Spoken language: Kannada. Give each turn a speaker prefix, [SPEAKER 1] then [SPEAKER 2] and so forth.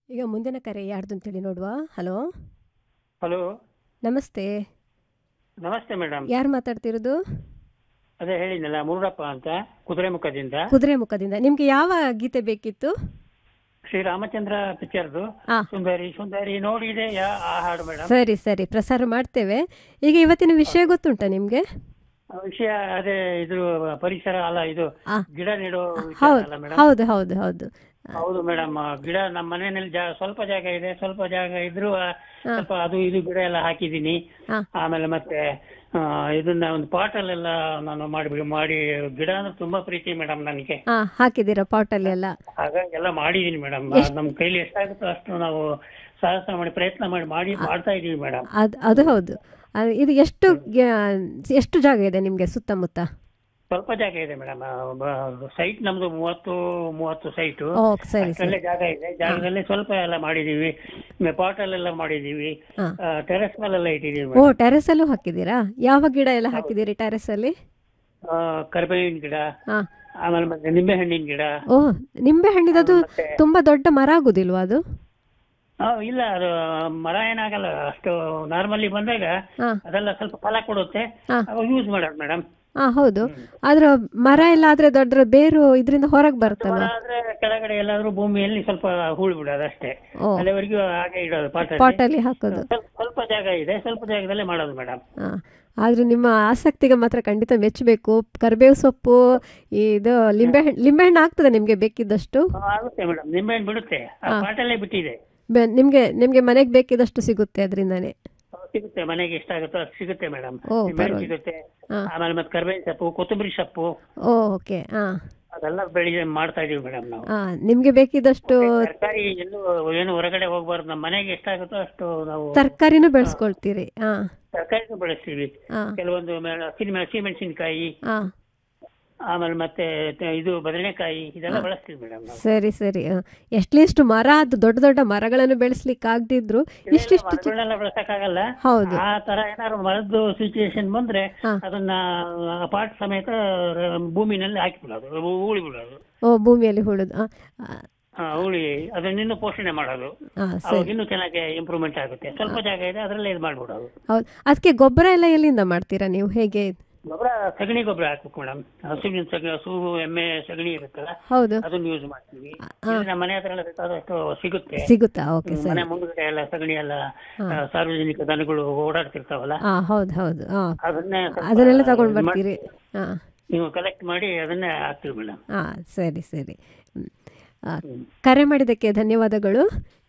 [SPEAKER 1] ಈಗ ಮುಂದಿನ ಕರೆ ಯಾರ್ದು ಅಂತೇಳಿ ನೋಡುವ ಹಲೋ
[SPEAKER 2] ಹಲೋ
[SPEAKER 1] ನಮಸ್ತೆ
[SPEAKER 2] ನಮಸ್ತೆ ಮೇಡಮ್
[SPEAKER 1] ಯಾರು ಮಾತಾಡ್ತಿರೋದು
[SPEAKER 2] ಅದೇ ಹೇಳಿದ್ನಲ್ಲ ಮುರುಡಪ್ಪ ಅಂತ ಕುದುರೆಮುಖದಿಂದ
[SPEAKER 1] ಕುದುರೆ ಮುಖದಿಂದ ನಿಮ್ಗೆ ಯಾವ ಗೀತೆ ಬೇಕಿತ್ತು
[SPEAKER 2] ಶ್ರೀ ರಾಮಚಂದ್ರ ಪಿಕ್ಚರ್ದು
[SPEAKER 1] ಆ
[SPEAKER 2] ಸುಂದರಿ ಸುಂದರಿ ನೋಡಿದೆ ಯಾ ಆ ಹಾಡು ಮೇಡಮ್
[SPEAKER 1] ಸರಿ ಸರಿ ಪ್ರಸಾರ ಮಾಡ್ತೇವೆ ಈಗ ಇವತ್ತಿನ ವಿಷಯ ಗೊತ್ತುಂಟಾ ನಿಮ್ಗೆ
[SPEAKER 2] ವಿಷಯ ಅದೇ ಇದು ಪರಿಸರ ಅಲ್ಲ ಇದು
[SPEAKER 1] ಆ
[SPEAKER 2] ಗಿಡ ನೆಡೋ ವಿಚಾರ
[SPEAKER 1] ಹೌದು
[SPEAKER 2] ಅಲ್ಲ ಮೇಡಮ್
[SPEAKER 1] ಹೌದು ಹೌದು ಹೌದು
[SPEAKER 2] ಹೌದು ಮೇಡಮ್ ಗಿಡ ನಮ್ಮ ಮನೆಯಲ್ಲಿ ಜಾ ಸ್ವಲ್ಪ ಜಾಗ ಇದೆ ಸ್ವಲ್ಪ ಜಾಗ ಇದ್ರು ಆ, ಸ್ವಲ್ಪ ಅದು ಇದು ಗಿಡ ಎಲ್ಲ ಹಾಕಿದ್ದೀನಿ
[SPEAKER 1] ಹಾ
[SPEAKER 2] ಆಮೇಲೆ ಮತ್ತೆ ಆ, ಇದನ್ನ ಒಂದು ಪಾಟಲ್ಲೆಲ್ಲ ನಾನು ಮಾಡಿ ಮಾಡಿ ಗಿಡ ಅಂದ್ರೆ ತುಂಬಾ ಪ್ರೀತಿ ಮೇಡಮ್ ನನಗೆ
[SPEAKER 1] ಹಾ ಹಾಕಿದ್ದೀರಾ ಪಾಟಲ್ಲಿ ಎಲ್ಲ
[SPEAKER 2] ಹಾಗಾಗಿ ಎಲ್ಲ ಮಾಡಿದೀನಿ ಮೇಡಮ್ ನಮ್ಮ ಕೈಲಿ ಎಷ್ಟಾಗುತ್ತೋ ಅಷ್ಟು ನಾವು ಸಾಹಸ ಮಾಡಿ ಪ್ರಯತ್ನ ಮಾಡಿ ಮಾಡಿ ಮಾಡ್ತಾ ಇದೀವಿ ಮೇಡಮ್
[SPEAKER 1] ಅದು ಅದು ಹೌದು ಅದು ಇದು ಎಷ್ಟು ಗ್ಯಾ- ಎಷ್ಟು ಜಾಗ ಇದೆ ನಿಮಗೆ ಸುತ್ತಮುತ್ತ
[SPEAKER 2] ಸ್ವಲ್ಪ ಜಾಗ ಇದೆ ಮೇಡಮ್ ಸೈಟ್ ನಮ್ದು ಮೂವತ್ತು ಮೂವತ್ತು ಸೈಟು
[SPEAKER 1] ಓ ಸರಿ ಸರಿ
[SPEAKER 2] ಅಷ್ಟರಲ್ಲೇ ಜಾಗ ಇದೆ ಜಾಗದಲ್ಲಿ ಸ್ವಲ್ಪ ಎಲ್ಲ ಮಾಡಿದೀವಿ ಪಾಟಲ್ಲೆಲ್ಲ ಮಾಡಿದೀವಿ
[SPEAKER 1] ಹಾ
[SPEAKER 2] ಟೆರೆಸ್ ಮೇಲೆಲ್ಲ ಇಟ್ಟಿದೀವಿ
[SPEAKER 1] ಓ
[SPEAKER 2] ಮೇಡಮ್
[SPEAKER 1] ಟೆರೆಸಲ್ಲೂ ಹಾಕಿದ್ದೀರಾ ಯಾವ ಗಿಡ ಎಲ್ಲ ಹಾಕಿದ್ದೀರಿ ಟೆರೆಸಲ್ಲಿ
[SPEAKER 2] ಕರಿಬೇವಿನ ಗಿಡ
[SPEAKER 1] ಹಾ
[SPEAKER 2] ಆಮೇಲೆ ಮತ್ತೆ ನಿಂಬೆ ಹಣ್ಣಿನ ಗಿಡ
[SPEAKER 1] ಓ ನಿಂಬೆ ಹಣ್ಣಿದದು
[SPEAKER 2] ಮತ್ತೆ
[SPEAKER 1] ತುಂಬಾ ದೊಡ್ಡ ಮರ ಆಗುದಿಲ್ವಾ ಅದು
[SPEAKER 2] ಆ, ಇಲ್ಲ ಅದು ಮರ ಏನಾಗಲ್ಲ ಅಷ್ಟು ನಾರ್ಮಲಿ ಬಂದಾಗ
[SPEAKER 1] ಹಾ
[SPEAKER 2] ಅದೆಲ್ಲ ಸ್ವಲ್ಪ ಫಲ ಕೊಡುತ್ತೆ
[SPEAKER 1] ಹಾ
[SPEAKER 2] ಅವಾಗ ಯೂಸ್ ಮಾಡೋದು ಮೇಡಮ್
[SPEAKER 1] ಹಾ ಹೌದು ಆದ್ರೆ ಮರ ಎಲ್ಲ ಆದ್ರೆ ದೊಡ್ಡ ಬೇರು ಇದರಿಂದ ಹೊರಗೆ ಬರ್ತಲ್ವಾ
[SPEAKER 2] ಆದ್ರೆ ಕೆಳಗಡೆ ಎಲ್ಲಾದ್ರೂ ಭೂಮಿಯಲ್ಲಿ ಸ್ವಲ್ಪ ಹೂಳು ಬಿಡೋದು ಅಷ್ಟೇ
[SPEAKER 1] ಓ
[SPEAKER 2] ಅಲ್ಲಿವರೆಗೂ ಹಾಗೆ ಇಡೋದು ಪಾಟಲ್ಲಿ
[SPEAKER 1] ಪಾಟಲ್ಲಿ ಹಾಕೋದು
[SPEAKER 2] ಸ್ವಲ್ಪ ಸ್ವಲ್ಪ ಜಾಗ ಇದೆ ಸ್ವಲ್ಪ ಜಾಗದಲ್ಲೇ ಮಾಡೋದು ಮೇಡಮ್
[SPEAKER 1] ಹಾ ಆದ್ರೆ ನಿಮ್ಮ ಆಸಕ್ತಿಗೆ ಮಾತ್ರ ಖಂಡಿತ ಮೆಚ್ಚಬೇಕು ಕರಿಬೇವು ಸೊಪ್ಪು ಇದು ಲಿಂಬೆಹಣ್ಣು ಲಿಂಬೆಹಣ್ಣು ಆಗ್ತದೆ ನಿಮಗೆ ಬೇಕಿದ್ದಷ್ಟು
[SPEAKER 2] ಆಗುತ್ತೆ ಮೇಡಮ್ ನಿಂಬೆಹಣ್ಣು ಬಿಡುತ್ತೆ ಆ ಪಾಟಲ್ಲೇ ಬಿಟ್ಟಿದೆ
[SPEAKER 1] ಬೆ- ನಿಮ್ಗೆ ನಿಮ್ಗೆ ಮನೆಗೆ ಬೇಕಿದ್ದಷ್ಟು ಸಿಗುತ್ತೆ ಅದರಿಂದಾನೇ
[SPEAKER 2] ಸಿಗುತ್ತೆ ಮನೆಗೆ ಎಷ್ಟಾಗುತ್ತೋ ಅಷ್ಟು ಸಿಗುತ್ತೆ ಮೇಡಮ್
[SPEAKER 1] ಓ,
[SPEAKER 2] ನಿಂಬೆಹಣ್ಣು
[SPEAKER 1] ಪರವಾಗಿಲ್ಲ.
[SPEAKER 2] ಸಿಗುತ್ತೆ
[SPEAKER 1] ಹಾ
[SPEAKER 2] ಆಮೇಲೆ ಮತ್ತೆ ಕರಿಬೇವಿನ ಸೊಪ್ಪು ಕೊತ್ತಂಬರಿ ಸೊಪ್ಪು
[SPEAKER 1] ಓ ಓಕೆ ಹಾ
[SPEAKER 2] ಅದೆಲ್ಲ ಬೆಳಿ ಮಾಡ್ತಾ ಇದೀವಿ ಮೇಡಮ್ ನಾವು
[SPEAKER 1] ಹಾ ನಿಮ್ಗೆ ಬೇಕಿದ್ದಷ್ಟು
[SPEAKER 2] ತರಕಾರಿ ಎಲ್ಲೂ ಏನು ಹೊರಗಡೆ ಹೋಗ್ಬಾರ್ದು ನಮ್ಮ ಮನೆಗೆ ಎಷ್ಟಾಗುತ್ತೋ ಅಷ್ಟು ನಾವು
[SPEAKER 1] ತರಕಾರಿನೂ ಬೆಳೆಸ್ಕೊಳ್ತೀರಿ ಹಾ
[SPEAKER 2] ತರಕಾರಿನೂ ಬೆಳೆಸ್ತೀವಿ
[SPEAKER 1] ಹಾ
[SPEAKER 2] ಕೆಲವೊಂದು ಸಿನಿಮಾ ಸಿಮೆಣಸಿನಕಾಯಿ
[SPEAKER 1] ಹಾ
[SPEAKER 2] ಆಮೇಲೆ ಮತ್ತೆ ತ- ಇದು ಬದನೆಕಾಯಿ ಇದೆಲ್ಲ ಬಳಸ್ತೀವಿ ಮೇಡಮ್ ನಾವು
[SPEAKER 1] ಸರಿ ಸರಿ ಎಷ್ಟ್ಲಿಷ್ಟು ಮರ ಅದು ದೊಡ್ಡ ದೊಡ್ಡ ಮರಗಳನ್ನು ಬೆಳೆಸ್ಲಿಕ್ಕೆ ಆಗದಿದ್ರು ಇಷ್ಟಿಷ್ಟು ಚಿ-
[SPEAKER 2] ಮರಗಳನ್ನೆಲ್ಲ ಬೆಳೆಸಕ್ಕಾಗಲ್ಲ
[SPEAKER 1] ಹೌದು
[SPEAKER 2] ಆ ತರ ಏನಾದ್ರು ಮರದ್ದು ಸಿಚುಯೇಷನ್ ಬಂದ್ರೆ
[SPEAKER 1] ಹಾ.
[SPEAKER 2] ಅದನ್ನ ಪಾಟ್ ಸಮೇತ ರ- ಭೂಮಿನಲ್ಲಿ ಹಾಕಿಬಿಡೋದು ಉಳಿ ಬಿಡೋದು
[SPEAKER 1] ಓ ಭೂಮಿಯಲ್ಲಿ ಹುಳುದು ಆ, ಆ,
[SPEAKER 2] ಆ, ಉಳಿ ಅದನ್ನ ಇನ್ನೂ ಪೋಷಣೆ ಮಾಡೋದು
[SPEAKER 1] ಆ,
[SPEAKER 2] ಅವಾಗ
[SPEAKER 1] ಸರಿ
[SPEAKER 2] ಇನ್ನೂ ಚೆನ್ನಾಗಿ ಇಂಪ್ರೂವ್ಮೆಂಟ್ ಆಗುತ್ತೆ ಸ್ವಲ್ಪ ಜಾಗ ಇದೆ ಅದರಲ್ಲೇ ಇದು ಮಾಡ್ಬಿಡೋದು
[SPEAKER 1] ಹೌದು ಅದಕ್ಕೆ ಗೊಬ್ಬರ ಎಲ್ಲ ಎಲ್ಲಿಂದ ಮಾಡ್ತೀರಾ ನೀವು ಹೇಗೆ
[SPEAKER 2] ಗೊಬ್ಬರ ಸಗಣಿ ಗೊಬ್ಬರ ಹಾಕ್ಬೇಕು ಮೇಡಮ್ ಹಸುವಿನ ಸಗಣಿ ಹಸು ಎಮ್ಮೆ ಸಗಣಿ ಇರುತ್ತಲ್ಲ
[SPEAKER 1] ಹೌದು
[SPEAKER 2] ಅದನ್ನ ಯೂಸ್ ಮಾಡ್ತೀವಿ ಇಲ್ಲಿ ನಮ್ಮ ಮನೆ ಹತ್ರ ಎಲ್ಲ ಬೇಕಾದಷ್ಟು ಸಿಗುತ್ತೆ
[SPEAKER 1] ಸಿಗುತ್ತಾ ಓಕೆ
[SPEAKER 2] ಮನೆ
[SPEAKER 1] ಸರಿ
[SPEAKER 2] ಮುಂದ್ಗಡೆ ಎಲ್ಲ ಸಗಣಿ ಎಲ್ಲ ಆ, ಸಾರ್ವಜನಿಕ ದನಗಳು ಓಡಾಡ್ತಿರ್ತಾವಲ್ಲ
[SPEAKER 1] ಹಾ ಹೌದು ಹೌದು ಹಾ
[SPEAKER 2] ಅದನ್ನೇ ಸ್ವಲ್ಪ
[SPEAKER 1] ಅದನ್ನೆಲ್ಲ ತಗೊಂಡು
[SPEAKER 2] ಇದ್ ಮಾಡಿ
[SPEAKER 1] ಬರ್ತೀರಿ ಹಾ
[SPEAKER 2] ನೀವು ಕಲೆಕ್ಟ್ ಮಾಡಿ ಅದನ್ನೇ ಹಾಕ್ತೀವಿ ಮೇಡಮ್
[SPEAKER 1] ಹಾ ಸರಿ ಸರಿ ಹ್ಮ್. ಆ, ಕರೆ ಮಾಡಿದ್ದಕ್ಕೆ ಧನ್ಯವಾದಗಳು